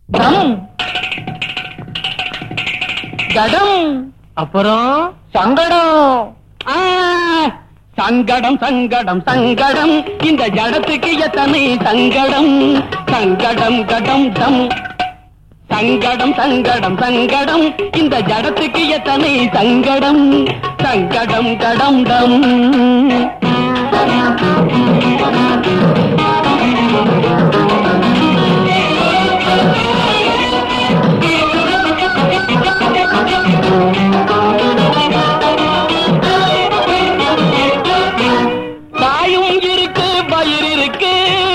டம் கடம் அப்புறம் சங்கடம் ஆ, சங்கடம் சங்கடம் சங்கடம் இந்த ஜடத்துக்கு எத்தனை சங்கடம் சங்கடம் கடம் டம் சங்கடம் சங்கடம் சங்கடம் இந்த ஜடத்துக்கு எத்தனை சங்கடம் சங்கடம் கடம் டம் தாயும் இருக்கு பயிர் இருக்கு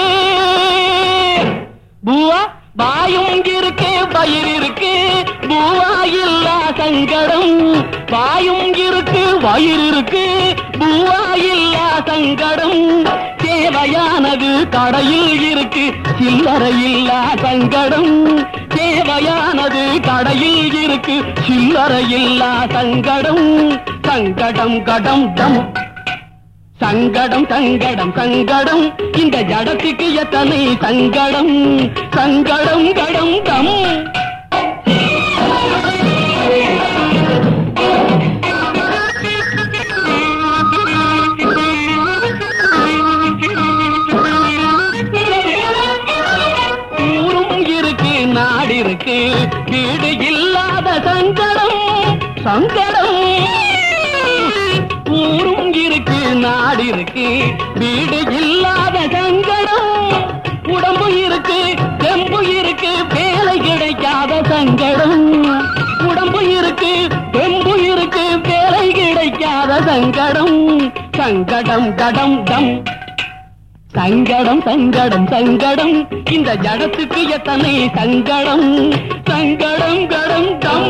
பூவா பாயும் இருக்கு பயிர் இருக்கு பூவா இல்லா சங்கடம் பாயும் இருக்கு வயிறு இருக்கு பூவா இல்லா சங்கடம் தேவையானது கடையில் இருக்கு சில்லறை இல்லா சங்கடம் தேவையானது கடையில் இருக்கு சில்லறை இல்லா சங்கடம் சங்கடம் கடம் டம் சங்கடம் சங்கடம் சங்கடம் இந்த ஜடத்துக்கு எத்தனை சங்கடம் சங்கடம் கடம் டம் ஊரும் இருக்கு நாடு இருக்கு வீடு இல்லாத சங்கடம் சங்கடம் ஊரும் இருக்கு நாடு இருக்கு வீடு இல்லாத சங்கடம் உடம்பு இருக்கு தெம்பு இருக்கு வேலை கிடைக்காத சங்கடம் உடம்பு இருக்கு தெம்பு இருக்கு வேலை கிடைக்காத சங்கடம் சங்கடம் கடம் டம் சங்கடம் சங்கடம் சங்கடம் இந்த ஜடத்துக்கு எத்தனை சங்கடம் சங்கடம் கடம் டம்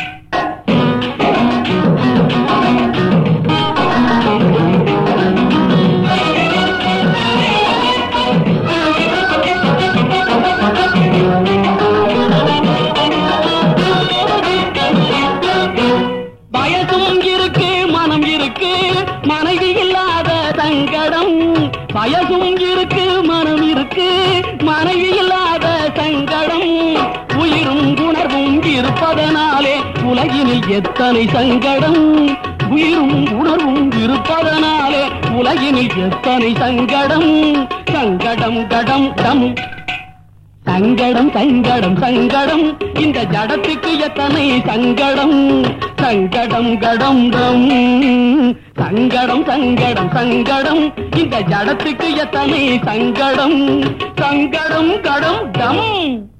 வயசும் இருக்கு மனம் இருக்கு மனைவி இல்லாத சங்கடம் வயசும் இருக்கு மனம் இருக்கு மனைவி இல்லாத சங்கடம் உயிரும் உணர்வும் இருப்பதனாலே உலகினில் எத்தனை சங்கடம் உயிரும் உணர்வும் இருப்பதனாலே உலகினில் எத்தனை சங்கடம் சங்கடம் கடம் டம் சங்கடம் சங்கடம் சங்கடம் இந்த ஜடத்துக்கு எத்தனை சங்கடம் சங்கடம் கடம் டம் சங்கடம் சங்கடம் சங்கடம் இந்த ஜடத்துக்கு எத்தனை சங்கடம் சங்கடம் கடம் டம்